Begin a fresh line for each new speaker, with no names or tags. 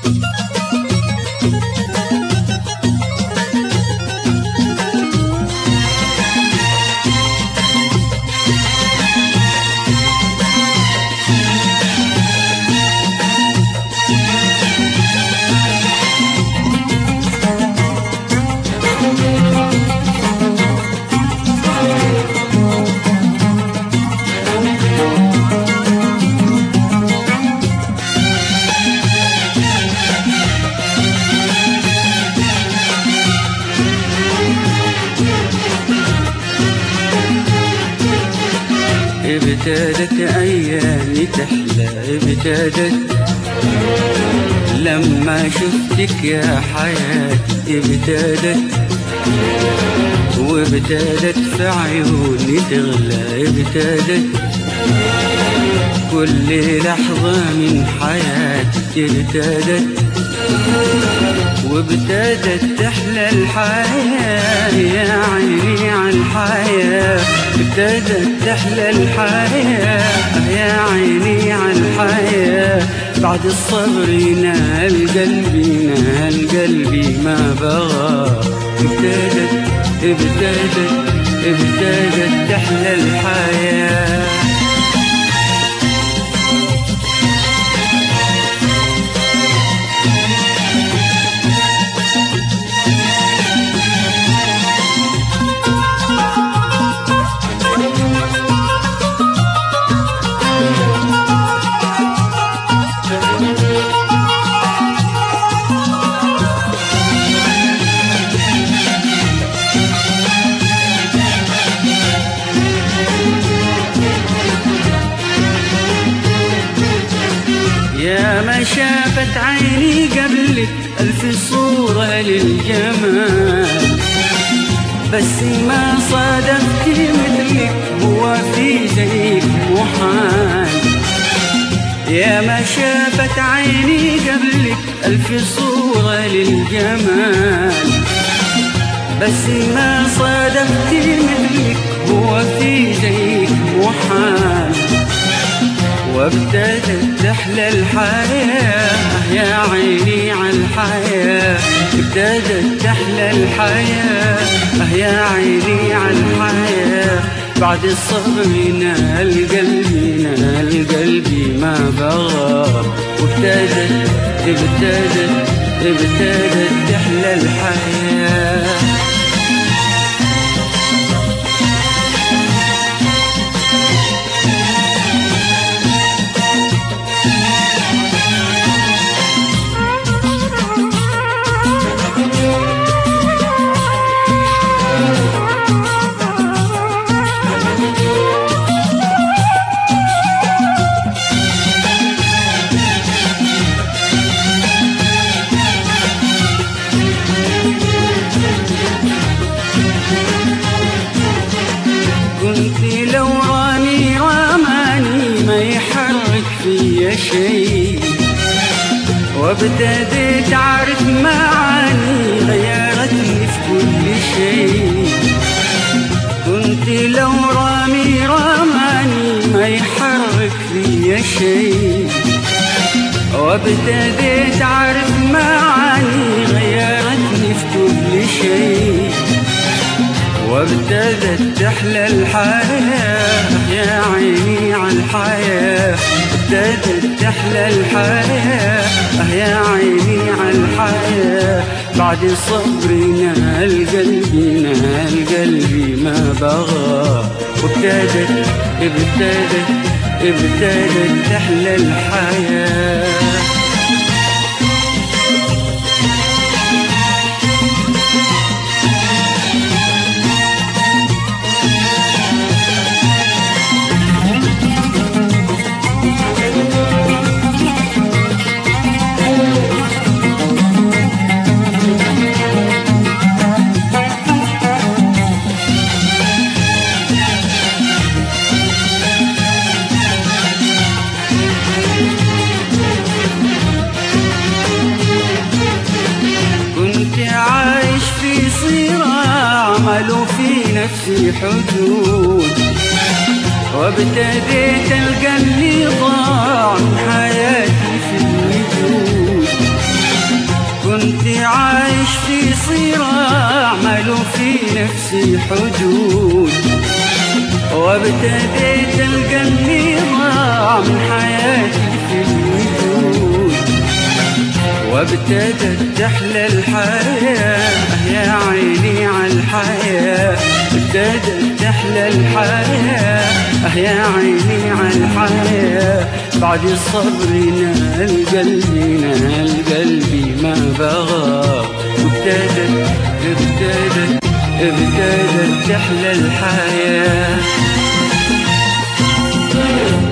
ابتدت ايامي تحلى ابتدت لما شفتك يا حياتي ابتدت وابتدت في عيوني تغلى ابتدت كل لحظة من حياتي ابتدت وابتدت تحلى الحياة يا عيني على الحياة ابتدت تحلى الحياة يا عيني على الحياة بعد الصبر ينال قلبي ينال قلبي ما بغى ابتدت ابتدت ابتدت تحلى الحياه يا ما شافت عيني قبلك ألف صورة للجمال بس ما صادفتي مثلك هو في زيك محال يا ما شافت عيني قبلك ألف صورة للجمال بس ما صادفتي مثلك هو في زيك محال وابتدت تحلى الحياة يا عيني على الحياة ابتدت تحلى الحياة يا عيني على الحياة بعد الصبر نال قلبي نال قلبي ما بغى وابتدت ابتدت ابتدت تحلى الحياه كنت لو راني رماني ما يحرك فيا شيء وابتديت اعرف معاني غيرتني في كل شيء كنت لو رامي رماني ما يحرك فيا شيء وابتديت اعرف معاني غيرتني في كل شيء وابتدت تحلى الحياة يا عيني على الحياة ابتدت تحلى الحياة يا عيني على الحياة بعد صبري نال قلبي نال قلبي ما بغى وابتدت ابتدت ابتدت تحلى الحياه كنت عايش في صراع عملوا في نفسي حدود وابتديت القى اللي ضاع من حياتي في الوجود يصير أعمل في نفسي حدود وابتديت ألقى النظام من حياتي في الوجود وابتدت تحلى الحياة يا عيني على الحياة ابتدت تحلى الحياة يا عيني على الحياة بعد الصبر نال قلبي نال قلبي ما بغى وابتدت ابتدت ابتدت تحلى الحياه